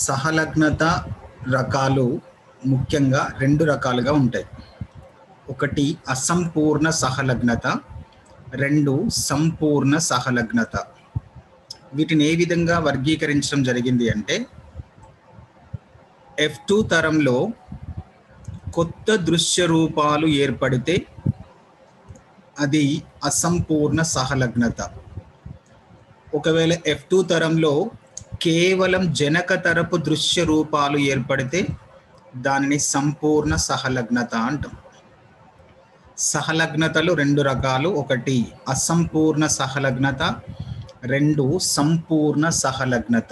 సహలగ్నత రకాలు ముఖ్యంగా రెండు రకాలుగా ఉంటాయి ఒకటి అసంపూర్ణ సహలగ్నత రెండు సంపూర్ణ సహలగ్నత వీటిని ఏ విధంగా వర్గీకరించడం జరిగింది అంటే ఎఫ్ టూ తరంలో కొత్త దృశ్య రూపాలు ఏర్పడితే అది అసంపూర్ణ సహలగ్నత ఒకవేళ ఎఫ్ టూ తరంలో కేవలం జనక తరపు దృశ్య రూపాలు ఏర్పడితే దానిని సంపూర్ణ సహలగ్నత అంటాం సహలగ్నతలు రెండు రకాలు ఒకటి అసంపూర్ణ సహలగ్నత రెండు సంపూర్ణ సహలగ్నత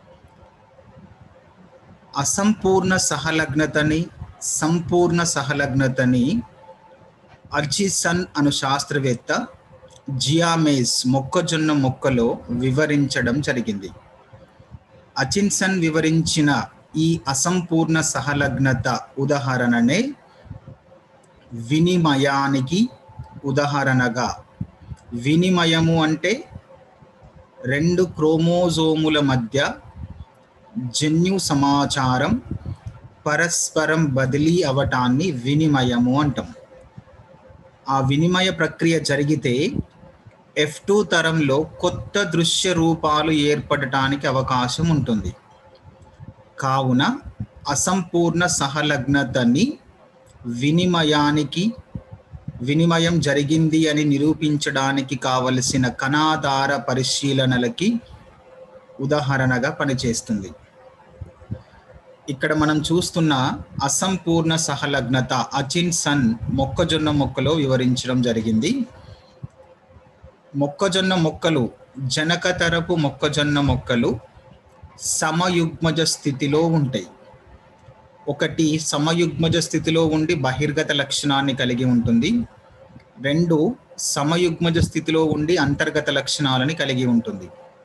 అసంపూర్ణ సహలగ్నతని సంపూర్ణ సహలగ్నతని అర్జిసన్ అను శాస్త్రవేత్త జియామేస్ మొక్కజొన్న మొక్కలో వివరించడం జరిగింది అచిన్సన్ వివరించిన ఈ అసంపూర్ణ సహలగ్నత ఉదాహరణనే వినిమయానికి ఉదాహరణగా వినిమయము అంటే రెండు క్రోమోజోముల మధ్య జన్యు సమాచారం పరస్పరం బదిలీ అవటాన్ని వినిమయము అంటాం ఆ వినిమయ ప్రక్రియ జరిగితే ఎఫ్ టూ తరంలో కొత్త దృశ్య రూపాలు ఏర్పడటానికి అవకాశం ఉంటుంది కావున అసంపూర్ణ సహలగ్నతని వినిమయానికి వినిమయం జరిగింది అని నిరూపించడానికి కావలసిన కణాధార పరిశీలనలకి ఉదాహరణగా పనిచేస్తుంది ఇక్కడ మనం చూస్తున్న అసంపూర్ణ సహలగ్నత అచిన్సన్ మొక్కజొన్న మొక్కలో వివరించడం జరిగింది మొక్కజొన్న మొక్కలు జనకతరపు మొక్కజొన్న మొక్కలు సమయుగ్మజ స్థితిలో ఉంటాయి ఒకటి సమయుగ్మజ స్థితిలో ఉండి బహిర్గత లక్షణాన్ని కలిగి ఉంటుంది రెండు సమయుగ్మజ స్థితిలో ఉండి అంతర్గత లక్షణాలని కలిగి ఉంటుంది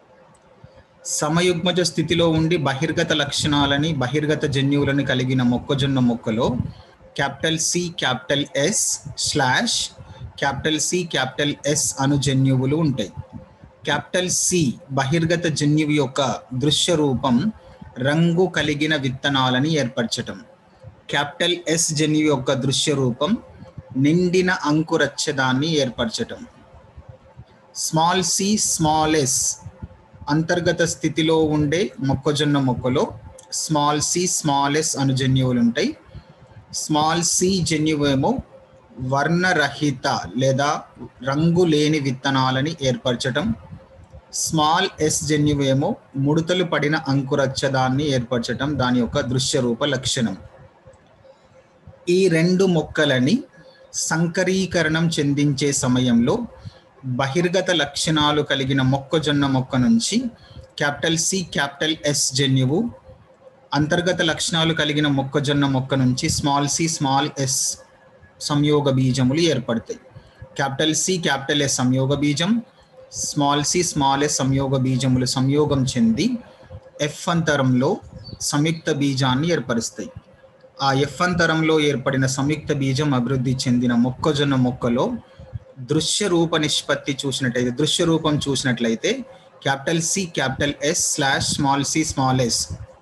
సమయుగ్మజ స్థితిలో ఉండి బహిర్గత లక్షణాలని బహిర్గత జన్యువులను కలిగిన మొక్కజొన్న మొక్కలో capital C capital S slash capital C capital S అను జన్యువులు ఉంటాయి క్యాపిటల్ సి బహిర్గత జన్యువు యొక్క దృశ్య రూపం రంగు కలిగిన విత్తనాలని ఏర్పరచటం క్యాపిటల్ ఎస్ జన్యువు యొక్క దృశ్య రూపం నిండిన అంకురచ్చదాన్ని ఏర్పరచటం స్మాల్ సి స్మాల్ ఎస్ అంతర్గత స్థితిలో ఉండే మొక్కజొన్న మొక్కలో స్మాల్ సి స్మాల్ ఎస్ అను జన్యువులు ఉంటాయి స్మాల్ సి జన్యువు ఏమో వర్ణరహిత లేదా రంగు లేని విత్తనాలని ఏర్పరచటం స్మాల్ ఎస్ జన్యువు ఏమో ముడతలు పడిన అంకురచ్చదాన్ని ఏర్పరచటం దాని యొక్క దృశ్య రూప లక్షణం ఈ రెండు మొక్కలని సంకరీకరణం చెందించే సమయంలో బహిర్గత లక్షణాలు కలిగిన మొక్కజొన్న మొక్క నుంచి క్యాపిటల్ సి క్యాపిటల్ ఎస్ జన్యువు అంతర్గత లక్షణాలు కలిగిన మొక్కజొన్న మొక్క నుంచి స్మాల్ సి స్మాల్ ఎస్ సంయోగ బీజములు ఏర్పడతాయి క్యాపిటల్ సి క్యాపిటల్ ఎస్ సంయోగ బీజం స్మాల్ సి స్మాల్ ఎస్ సంయోగ బీజములు సంయోగం చెంది ఎఫ్ అంతరంలో సంయుక్త బీజాన్ని ఏర్పరుస్తాయి ఆ ఎఫ్ అంతరంలో ఏర్పడిన సంయుక్త బీజం అభివృద్ధి చెందిన మొక్కజొన్న మొక్కలో దృశ్య రూప నిష్పత్తి చూసినట్లయితే దృశ్య రూపం చూసినట్లయితే capital C capital S slash small C small S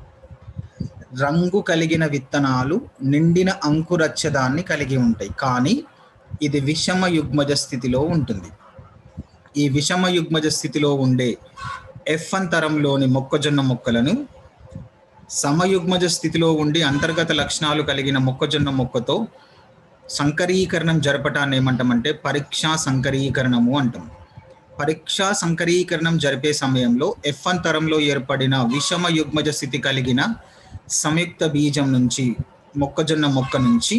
రంగు కలిగిన విత్తనాలు నిండిన అంకురచ్చదాన్ని కలిగి ఉంటాయి కానీ ఇది విషమ యుగ్మజ స్థితిలో ఉంటుంది ఈ విషమ యుగ్మజ స్థితిలో ఉండే ఎఫ్ అంతరంలోని మొక్కజొన్న మొక్కలను సమయుగ్మజ స్థితిలో ఉండి అంతర్గత లక్షణాలు కలిగిన మొక్కజొన్న మొక్కతో సంకరీకరణం జరపటాన్ని ఏమంటామంటే పరీక్షా సంకరీకరణము అంటాం పరీక్షా సంకరీకరణం జరిపే సమయంలో ఎఫ్ అంతరంలో ఏర్పడిన విషమ యుగ్మజ స్థితి కలిగిన సంయుక్త బీజం నుంచి మొక్కజొన్న మొక్క నుంచి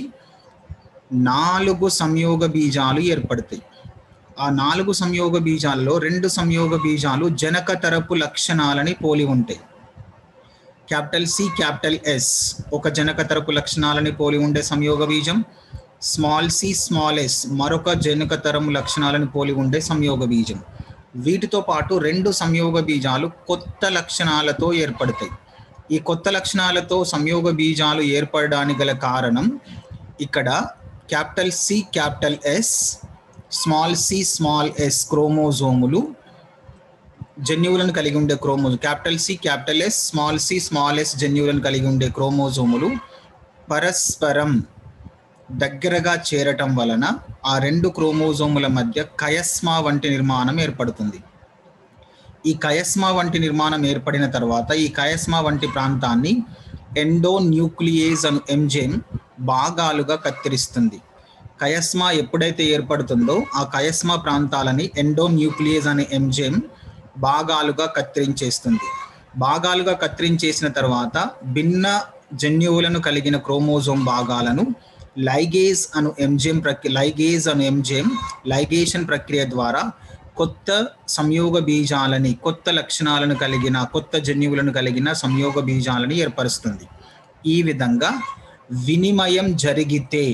నాలుగు సంయోగ బీజాలు ఏర్పడతాయి ఆ నాలుగు సంయోగ బీజాల్లో రెండు సంయోగ బీజాలు జనక తరపు లక్షణాలని పోలి ఉంటాయి క్యాపిటల్ సి క్యాపిటల్ ఎస్ ఒక జనక తరపు లక్షణాలని పోలి ఉండే సంయోగ బీజం స్మాల్ సి స్మాల్ ఎస్ మరొక జనక తరము లక్షణాలను పోలి ఉండే సంయోగ బీజం వీటితో పాటు రెండు సంయోగ బీజాలు కొత్త లక్షణాలతో ఏర్పడతాయి ఈ కొత్త లక్షణాలతో సంయోగ బీజాలు ఏర్పడడానికి గల కారణం ఇక్కడ capital C capital S small C small S క్రోమోజోములు జన్యువులను కలిగి ఉండే chromosome capital C capital S small C small S జన్యువులను కలిగి ఉండే క్రోమోజోములు పరస్పరం దగ్గరగా చేరటం వలన ఆ రెండు క్రోమోజోముల మధ్య కయస్మా వంటి నిర్మాణం ఏర్పడుతుంది ఈ కయస్మా వంటి నిర్మాణం ఏర్పడిన తర్వాత ఈ కయస్మా వంటి ప్రాంతాన్ని ఎండో న్యూక్లియేజ్ అను ఎంజైమ్ భాగాలుగా కత్తిరిస్తుంది కయస్మా ఎప్పుడైతే ఏర్పడుతుందో ఆ కయస్మా ప్రాంతాలని ఎండో న్యూక్లియేజ్ అనే ఎంజైమ్ భాగాలుగా కత్తిరించేస్తుంది భాగాలుగా కత్తిరించేసిన తర్వాత భిన్న జన్యువులను కలిగిన క్రోమోజోమ్ భాగాలను లైగేజ్ అను ఎంజైమ్ ప్రక్రియ లైగేజ్ అను ఎంజైమ్ లైగేషన్ ప్రక్రియ ద్వారా కొత్త సంయోగ బీజాలని కొత్త లక్షణాలను కలిగిన కొత్త జన్యువులను కలిగిన సంయోగ బీజాలని ఏర్పరుస్తుంది ఈ విధంగా వినిమయం జరిగితే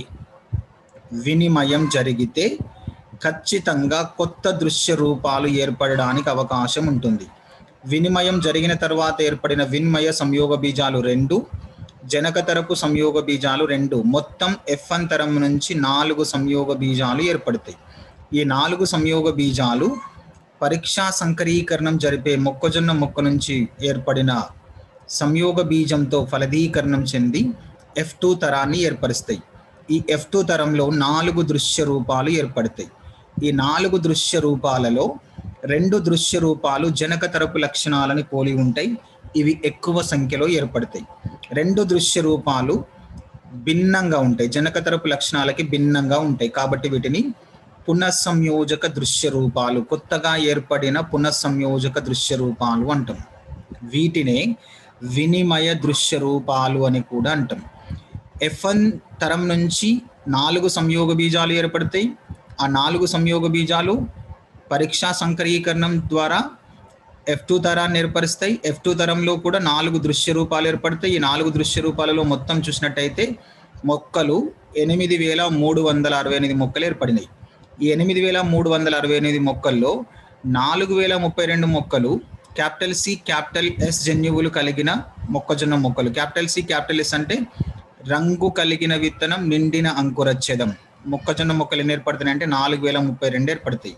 వినిమయం జరిగితే ఖచ్చితంగా కొత్త దృశ్య రూపాలు ఏర్పడడానికి అవకాశం ఉంటుంది వినిమయం జరిగిన తర్వాత ఏర్పడిన వినిమయ సంయోగ బీజాలు రెండు జనకతరపు సంయోగ బీజాలు రెండు మొత్తం ఎఫ్ తరం నుంచి నాలుగు సంయోగ బీజాలు ఏర్పడతాయి ఈ నాలుగు సంయోగ బీజాలు పరీక్షా సంకరీకరణం జరిపే మొక్కజొన్న మొక్క నుంచి ఏర్పడిన సంయోగ బీజంతో ఫలదీకరణం చెంది ఎఫ్ టూ తరాన్ని ఏర్పరుస్తాయి ఈ ఎఫ్ టూ తరంలో నాలుగు దృశ్య రూపాలు ఏర్పడతాయి ఈ నాలుగు దృశ్య రూపాలలో రెండు దృశ్య రూపాలు జనక తరపు లక్షణాలని పోలి ఉంటాయి ఇవి ఎక్కువ సంఖ్యలో ఏర్పడతాయి రెండు దృశ్య రూపాలు భిన్నంగా ఉంటాయి జనక తరపు లక్షణాలకి భిన్నంగా ఉంటాయి కాబట్టి వీటిని పునఃసంయోజక దృశ్య రూపాలు కొత్తగా ఏర్పడిన పునఃసంయోజక దృశ్య రూపాలు అంటాం వీటినే వినిమయ దృశ్య రూపాలు అని కూడా అంటాం ఎఫ్ఎన్ తరం నుంచి నాలుగు సంయోగ బీజాలు ఏర్పడతాయి ఆ నాలుగు సంయోగ బీజాలు పరీక్షా సంకరీకరణం ద్వారా ఎఫ్ టూ తరాన్ని ఏర్పరుస్తాయి ఎఫ్ టూ తరంలో కూడా నాలుగు దృశ్య రూపాలు ఏర్పడతాయి ఈ నాలుగు దృశ్య రూపాలలో మొత్తం చూసినట్టయితే మొక్కలు ఎనిమిది వేల మూడు వందల అరవై ఎనిమిది మొక్కలు ఏర్పడినాయి ఈ ఎనిమిది వేల మూడు వందల అరవై ఎనిమిది మొక్కల్లో నాలుగు వేల ముప్పై రెండు మొక్కలు క్యాపిటల్ సి క్యాపిటల్ ఎస్ జన్యువులు కలిగిన మొక్కజొన్న మొక్కలు క్యాపిటల్ సి క్యాపిటల్ ఎస్ అంటే రంగు కలిగిన విత్తనం నిండిన అంకురచ్ఛేదం మొక్కజొన్న మొక్కలు ఎన్ని ఏర్పడుతున్నాయి అంటే నాలుగు వేల ముప్పై రెండు ఏర్పడతాయి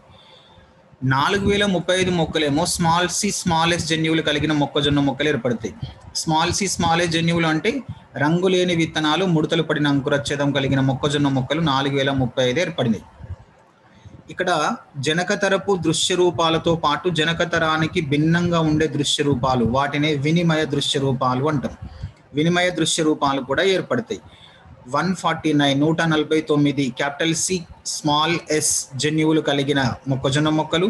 నాలుగు వేల ముప్పై ఐదు మొక్కలేమో స్మాల్ సి స్మాల్ ఎస్ జన్యువులు కలిగిన మొక్కజొన్న మొక్కలు ఏర్పడతాయి స్మాల్ సి స్మాల్ ఎస్ జన్యువులు అంటే రంగు లేని విత్తనాలు ముడతలు పడిన అంకురచ్ఛేదం కలిగిన మొక్కజొన్న మొక్కలు నాలుగు వేల ముప్పై ఐదు ఏర్పడినాయి ఇక్కడ జనకతరపు దృశ్య రూపాలతో పాటు జనకతరానికి భిన్నంగా ఉండే దృశ్య రూపాలు వాటినే వినిమయ దృశ్య రూపాలు అంటాం వినిమయ దృశ్య రూపాలు కూడా ఏర్పడతాయి వన్ ఫార్టీ నైన్ నూట నలభై తొమ్మిది క్యాపిటల్ సి స్మాల్ ఎస్ జన్యువులు కలిగిన మొక్కజొన్న మొక్కలు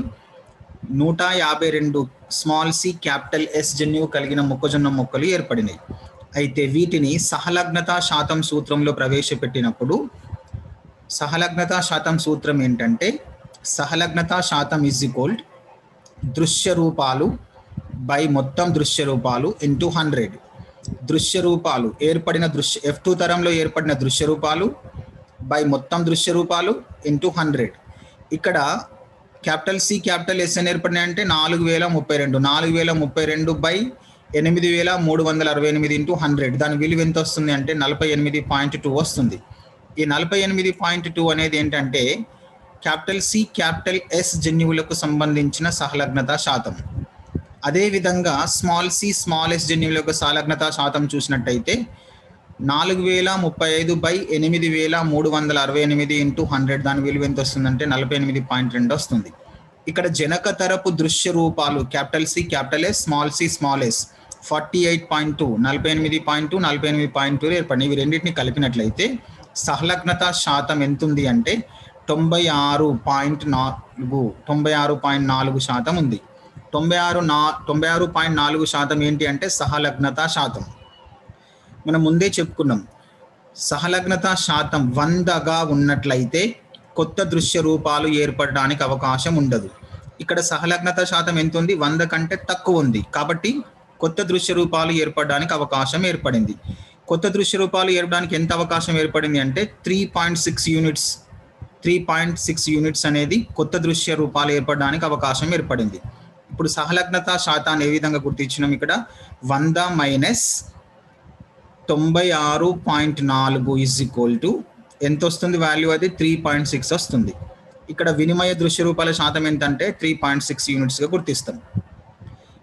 నూట యాభై రెండు స్మాల్ సి క్యాపిటల్ ఎస్ జన్యువు కలిగిన మొక్కజొన్న మొక్కలు ఏర్పడినాయి అయితే వీటిని సహలగ్నత శాతం సూత్రంలో ప్రవేశపెట్టినప్పుడు సహలగ్నత శాతం సూత్రం ఏంటంటే సహలగ్నత శాతం ఈజ్ ఈక్వల్ దృశ్య రూపాలు బై మొత్తం దృశ్య రూపాలు ఇంటూ హండ్రెడ్ దృశ్య రూపాలు ఏర్పడిన దృశ్య ఎఫ్ టూ తరంలో ఏర్పడిన దృశ్య రూపాలు బై మొత్తం దృశ్య రూపాలు ఇంటూ హండ్రెడ్ ఇక్కడ క్యాపిటల్ సి క్యాపిటల్ ఎస్ అని ఏర్పడినాయి అంటే నాలుగు వేల ముప్పై రెండు నాలుగు వేల ముప్పై రెండు బై ఎనిమిది వేల మూడు వందల అరవై ఎనిమిది ఇంటూ హండ్రెడ్ దాని విలువ ఎంత వస్తుంది అంటే నలభై ఎనిమిది పాయింట్ టూ వస్తుంది ఈ నలభై ఎనిమిది పాయింట్ టూ అనేది ఏంటంటే క్యాపిటల్ సి క్యాపిటల్ ఎస్ జన్యువులకు సంబంధించిన సహలగ్నత శాతం అదేవిధంగా స్మాల్ సి స్మాల్ ఎస్ జన్యువుల యొక్క సహలగ్నత శాతం చూసినట్టయితే నాలుగు వేల ముప్పై ఐదు బై ఎనిమిది వేల మూడు వందల అరవై ఎనిమిది ఇంటూ హండ్రెడ్ దాని విలువ ఎంత వస్తుందంటే నలభై ఎనిమిది పాయింట్ రెండు వస్తుంది ఇక్కడ జనక తరపు దృశ్య రూపాలు capital C capital S small C small S forty eight point two నలభై ఎనిమిది పాయింట్ టూ నలభై ఎనిమిది పాయింట్ టూ ఏర్పడి ఇవి రెండింటిని కలిపినట్లయితే సహలగ్నత శాతం ఎంత ఉంది అంటే తొంభై ఆరు పాయింట్ నాలుగు తొంభై ఆరు పాయింట్ నాలుగు శాతం ఉంది తొంభై ఆరు నా తొంభై ఆరు పాయింట్ నాలుగు శాతం ఏంటి అంటే సహలగ్నత శాతం మనం ముందే చెప్పుకున్నాం సహలగ్నత శాతం వందగా ఉన్నట్లయితే కొత్త దృశ్య రూపాలు ఏర్పడడానికి అవకాశం ఉండదు ఇక్కడ సహలగ్నత శాతం ఎంత ఉంది వంద కంటే తక్కువ ఉంది కాబట్టి కొత్త దృశ్య రూపాలు ఏర్పడడానికి అవకాశం ఏర్పడింది కొత్త దృశ్య రూపాలు ఏర్పడడానికి ఎంత అవకాశం ఏర్పడింది అంటే three point six units three point six units అనేది కొత్త దృశ్య రూపాలు ఏర్పడడానికి అవకాశం ఏర్పడింది ఇప్పుడు సహలగ్నత శాతాన్ని ఏ విధంగా గుర్తించినాం ఇక్కడ వంద మైనస్ తొంభై ఆరు పాయింట్ నాలుగు ఇజ్ ఈక్వల్ టు ఎంత వస్తుంది వాల్యూ అది త్రీ పాయింట్ సిక్స్ వస్తుంది ఇక్కడ వినిమయ దృశ్య రూపాల శాతం ఎంతంటే త్రీ పాయింట్ సిక్స్ యూనిట్స్గా గుర్తిస్తాం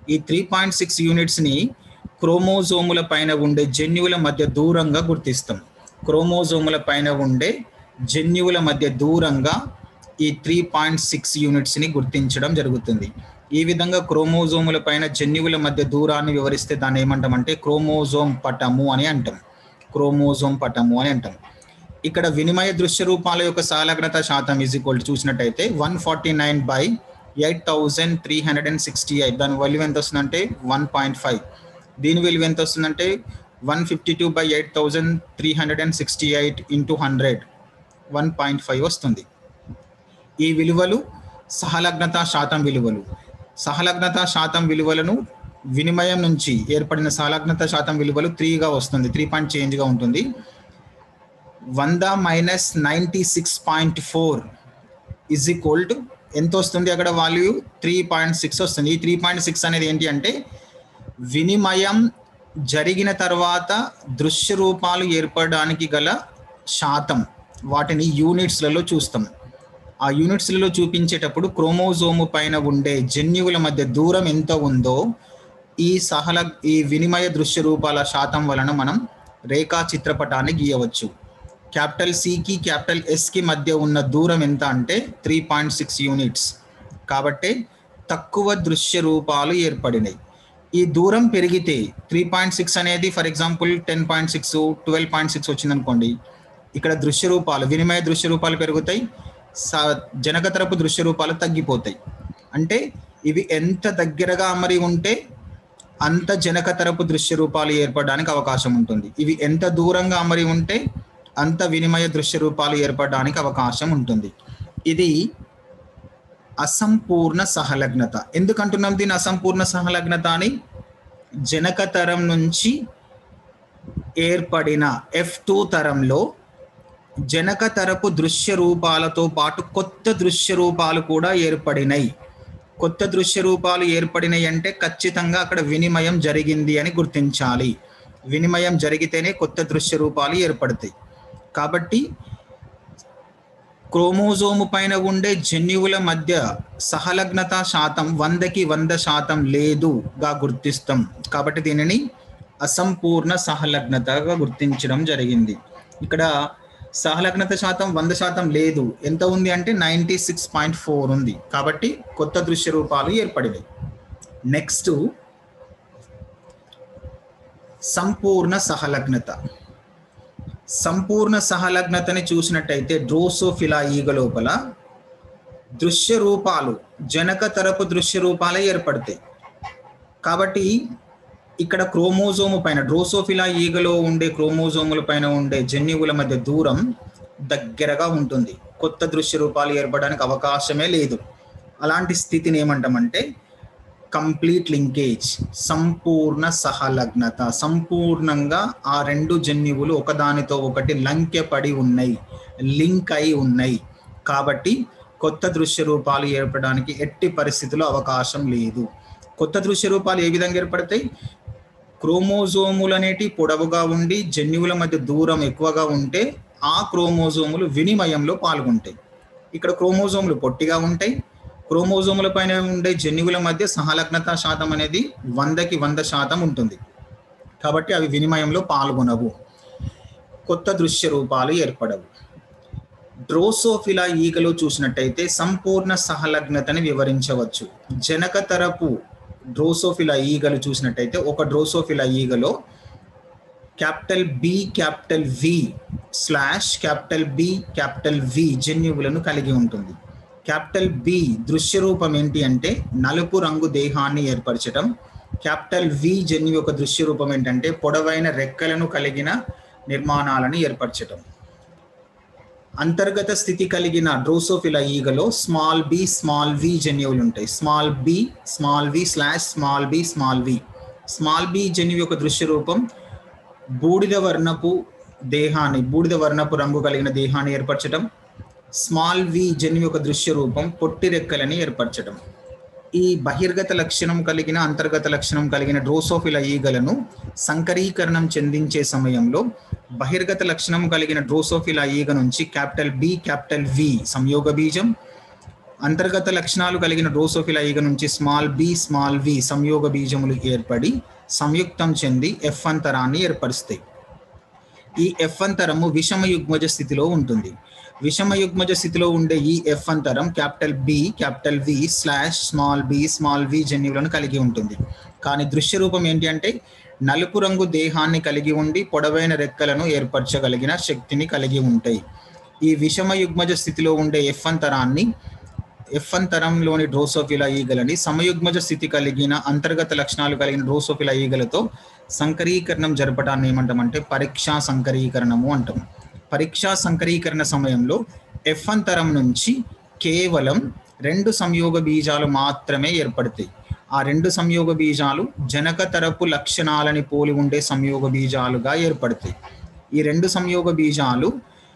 ఈ త్రీ పాయింట్ సిక్స్ యూనిట్స్ని క్రోమోజోముల పైన ఉండే జన్యువుల మధ్య దూరంగా గుర్తిస్తాం క్రోమోజోముల పైన ఉండే జన్యువుల మధ్య దూరంగా ఈ త్రీ పాయింట్ సిక్స్ యూనిట్స్ని గుర్తించడం జరుగుతుంది ఈ విధంగా క్రోమోజోముల పైన జన్యువుల మధ్య దూరాన్ని వివరిస్తే దాన్ని ఏమంటామంటే క్రోమోజోమ్ పటము అని అంటాం క్రోమోజోమ్ పటము అని అంటాం ఇక్కడ వినిమయ దృశ్య రూపాల యొక్క సాలగ్నత శాతం ఈజ్ ఈక్వల్ చూసినట్టయితే one forty nine by eight thousand three hundred and sixty eight దాని విలువ ఎంత వస్తుందంటే వన్ పాయింట్ ఫైవ్ దీని విలువ ఎంత వస్తుందంటే one fifty two by eight thousand three hundred and sixty eight into hundred one point five వస్తుంది ఈ విలువలు సహలగ్నత శాతం విలువలు సహలగ్నత శాతం విలువలను వినిమయం నుంచి ఏర్పడిన సహలగ్నత శాతం విలువలు త్రీగా వస్తుంది త్రీ పాయింట్ చేంజ్గా ఉంటుంది వంద minus ninety six point four is equal to ఎంత వస్తుంది అక్కడ వాల్యూ త్రీ పాయింట్ సిక్స్ వస్తుంది ఈ త్రీ పాయింట్ సిక్స్ అనేది ఏంటి అంటే వినిమయం జరిగిన తర్వాత దృశ్య రూపాలు ఏర్పడడానికి గల శాతం వాటిని యూనిట్స్లలో చూస్తాం ఆ యూనిట్స్లలో చూపించేటప్పుడు క్రోమోజోము పైన ఉండే జన్యువుల మధ్య దూరం ఎంత ఉందో ఈ సహల ఈ వినిమయ దృశ్య రూపాల శాతం వలన మనం రేఖా చిత్రపటాన్ని గీయవచ్చు క్యాపిటల్ సికి క్యాపిటల్ ఎస్కి మధ్య ఉన్న దూరం ఎంత అంటే త్రీ పాయింట్ సిక్స్ యూనిట్స్ కాబట్టి తక్కువ దృశ్య రూపాలు ఏర్పడినాయి ఈ దూరం పెరిగితే త్రీ పాయింట్ సిక్స్ అనేది for example ten point six twelve point six వచ్చిందనుకోండి ఇక్కడ దృశ్య రూపాలు వినిమయ దృశ్య రూపాలు పెరుగుతాయి జనకతరపు దృశ్య రూపాలు తగ్గిపోతాయి అంటే ఇవి ఎంత దగ్గరగా అమరి ఉంటే అంత జనకతరపు దృశ్య రూపాలు ఏర్పడడానికి అవకాశం ఉంటుంది ఇవి ఎంత దూరంగా అమరి ఉంటే అంత వినిమయ దృశ్య రూపాలు ఏర్పడడానికి అవకాశం ఉంటుంది ఇది అసంపూర్ణ సహలగ్నత ఎందుకంటున్నాం దీని అసంపూర్ణ సహలగ్నత అని జనక తరం నుంచి ఏర్పడిన ఎఫ్ టూ తరంలో జనక తరపు దృశ్య రూపాలతో పాటు కొత్త దృశ్య రూపాలు కూడా ఏర్పడినాయి కొత్త దృశ్య రూపాలు ఏర్పడినాయి అంటే ఖచ్చితంగా అక్కడ వినిమయం జరిగింది అని గుర్తించాలి వినిమయం జరిగితేనే కొత్త దృశ్య రూపాలు ఏర్పడతాయి కాబట్టి క్రోమోజోము పైన ఉండే జన్యువుల మధ్య సహలగ్నత శాతం వందకి వంద శాతం లేదుగా గుర్తిస్తాం కాబట్టి దీనిని అసంపూర్ణ సహలగ్నతగా గుర్తించడం జరిగింది ఇక్కడ సహలగ్నత శాతం వంద శాతం లేదు ఎంత ఉంది అంటే నైంటీ సిక్స్ పాయింట్ ఫోర్ ఉంది కాబట్టి కొత్త దృశ్య రూపాలు ఏర్పడినాయి నెక్స్ట్ సంపూర్ణ సహలగ్నత సంపూర్ణ సహలగ్నతని చూసినట్టయితే డ్రోసోఫిలా ఈగ లోపల దృశ్య రూపాలు జనక తరపు దృశ్య రూపాలే ఏర్పడతాయి కాబట్టి ఇక్కడ క్రోమోజోము పైన డ్రోసోఫిలా ఈగలో ఉండే క్రోమోజోముల పైన ఉండే జన్యువుల మధ్య దూరం దగ్గరగా ఉంటుంది కొత్త దృశ్య రూపాలు ఏర్పడడానికి అవకాశమే లేదు అలాంటి స్థితిని ఏమంటామంటే కంప్లీట్ లింకేజ్ సంపూర్ణ సహలగ్నత సంపూర్ణంగా ఆ రెండు జన్యువులు ఒకదానితో ఒకటి లంకెపడి ఉన్నాయి లింక్ అయి ఉన్నాయి కాబట్టి కొత్త దృశ్య రూపాలు ఏర్పడడానికి ఎట్టి పరిస్థితుల్లో అవకాశం లేదు కొత్త దృశ్య రూపాలు ఏ విధంగా ఏర్పడతాయి క్రోమోజోములు అనేటి పొడవుగా ఉండి జన్యువుల మధ్య దూరం ఎక్కువగా ఉంటే ఆ క్రోమోజోములు వినిమయంలో పాల్గొంటాయి ఇక్కడ క్రోమోజోములు పొట్టిగా ఉంటాయి క్రోమోజోముల పైన ఉండే జన్యువుల మధ్య సహలగ్నత శాతం అనేది వందకి వంద శాతం ఉంటుంది కాబట్టి అవి వినిమయంలో పాల్గొనవు కొత్త దృశ్య రూపాలు ఏర్పడవు డ్రోసోఫిలా ఈగలో చూసినట్టయితే సంపూర్ణ సహలగ్నతని వివరించవచ్చు జనక తరపు డ్రోసోఫిలా ఈగలు చూసినట్టయితే ఒక డ్రోసోఫిలా ఈగలో capital B capital V slash capital B capital V జన్యువులను కలిగి ఉంటుంది క్యాపిటల్ బి దృశ్య రూపం ఏంటి అంటే నలుపు రంగు దేహాన్ని ఏర్పరచడం క్యాపిటల్ వి జన్యు యొక్క దృశ్య రూపం ఏంటంటే పొడవైన రెక్కలను కలిగిన నిర్మాణాలను ఏర్పరచడం అంతర్గత స్థితి కలిగిన డ్రోసోఫిలా ఈగలో స్మాల్ బి స్మాల్ వి జన్యువులు ఉంటాయి small B small V slash small B small V small B జన్యువు యొక్క దృశ్య రూపం బూడిద వర్ణపు దేహాన్ని బూడిద వర్ణపు రంగు కలిగిన దేహాన్ని ఏర్పరచడం స్మాల్ వి జన్యు యొక్క దృశ్య రూపం పొట్టి రెక్కలని ఏర్పరచడం ఈ బహిర్గత లక్షణం కలిగిన అంతర్గత లక్షణం కలిగిన డ్రోసోఫిల ఈగలను సంకరీకరణం చెందించే సమయంలో బహిర్గత లక్షణం కలిగిన డ్రోసోఫిల ఈగ నుంచి క్యాపిటల్ బి క్యాపిటల్ వి సంయోగ బీజం అంతర్గత లక్షణాలు కలిగిన డ్రోసోఫిలా ఈగ నుంచి స్మాల్ బి స్మాల్ వి సంయోగ బీజములు ఏర్పడి సంయుక్తం చెంది ఎఫ్ అంతరాన్ని ఏర్పరుస్తాయి ఈ ఎఫ్ అంతరము విషమ యుగ్మజ స్థితిలో ఉంటుంది విషమ యుగ్మజ స్థితిలో ఉండే ఈ ఎఫ్ అంతరం capital B capital V slash small B small V జన్యువులను కలిగి ఉంటుంది కానీ దృశ్య రూపం ఏంటి అంటే నలుపు రంగు దేహాన్ని కలిగి ఉండి పొడవైన రెక్కలను ఏర్పరచగలిగిన శక్తిని కలిగి ఉంటాయి ఈ విషమ యుగ్మజ స్థితిలో ఉండే ఎఫ్ అంతరాన్ని ఎఫ్ అంతరంలోని డ్రోసోఫిలా ఈగలని సమయుగ్మజ స్థితి కలిగిన అంతర్గత లక్షణాలు కలిగిన డ్రోసోఫిలా ఈగలతో సంకరీకరణం జరపడాన్ని ఏమంటామంటే పరీక్షా సంకరీకరణము అంటాం పరీక్షా సంకరీకరణ సమయంలో ఎఫ్ అంతరం నుంచి కేవలం రెండు సంయోగ బీజాలు మాత్రమే ఏర్పడతాయి ఆ రెండు సంయోగ బీజాలు జనక తరపు లక్షణాలని పోలి ఉండే సంయోగ బీజాలుగా ఏర్పడతాయి ఈ రెండు సంయోగ బీజాలు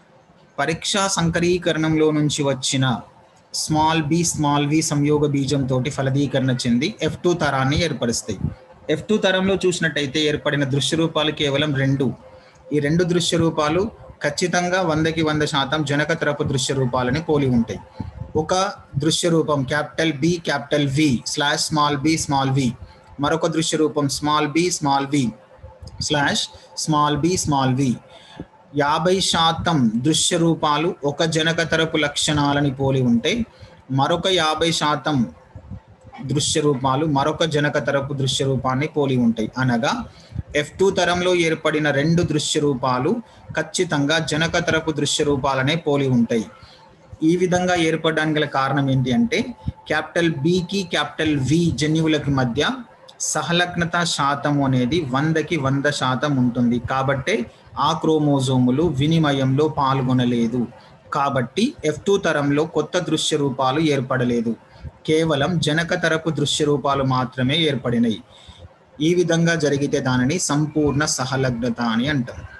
పరీక్షా సంకరీకరణంలో నుంచి వచ్చిన స్మాల్ బి స్మాల్ వి సంయోగ బీజంతో ఫలదీకరణ చెంది ఎఫ్ టూ తరాన్ని ఏర్పరుస్తాయి ఎఫ్ టూ తరంలో చూసినట్టయితే ఏర్పడిన దృశ్య రూపాలు కేవలం రెండు ఈ రెండు దృశ్య రూపాలు ఖచ్చితంగా వందకి వంద శాతం జనక తరపు దృశ్య రూపాలని పోలి ఉంటాయి ఒక దృశ్య రూపం capital B capital V slash small B small V మరొక దృశ్య రూపం small B small V slash small B small V యాభై శాతం దృశ్య రూపాలు ఒక జనక తరపు లక్షణాలని పోలి ఉంటే మరొక యాభై శాతం దృశ్య రూపాలు మరొక జనక తరపు దృశ్య రూపాన్ని పోలి ఉంటాయి అనగా ఎఫ్ టూ తరంలో ఏర్పడిన రెండు దృశ్య రూపాలు ఖచ్చితంగా జనక తరపు దృశ్య రూపాలనే పోలి ఉంటాయి ఈ విధంగా ఏర్పడడానికి గల కారణం ఏంటి అంటే క్యాపిటల్ బికి క్యాపిటల్ వి జన్యువులకి మధ్య సహలగ్నత శాతం అనేది వందకి వంద శాతం ఉంటుంది కాబట్టే ఆ క్రోమోజోములు వినిమయంలో పాల్గొనలేదు కాబట్టి ఎఫ్ టూ తరంలో కొత్త దృశ్య రూపాలు ఏర్పడలేదు కేవలం జనక తరపు దృశ్య రూపాలు మాత్రమే ఏర్పడినాయి ఈ విధంగా జరిగితే దానిని సంపూర్ణ సహలగ్నత అని అంటాం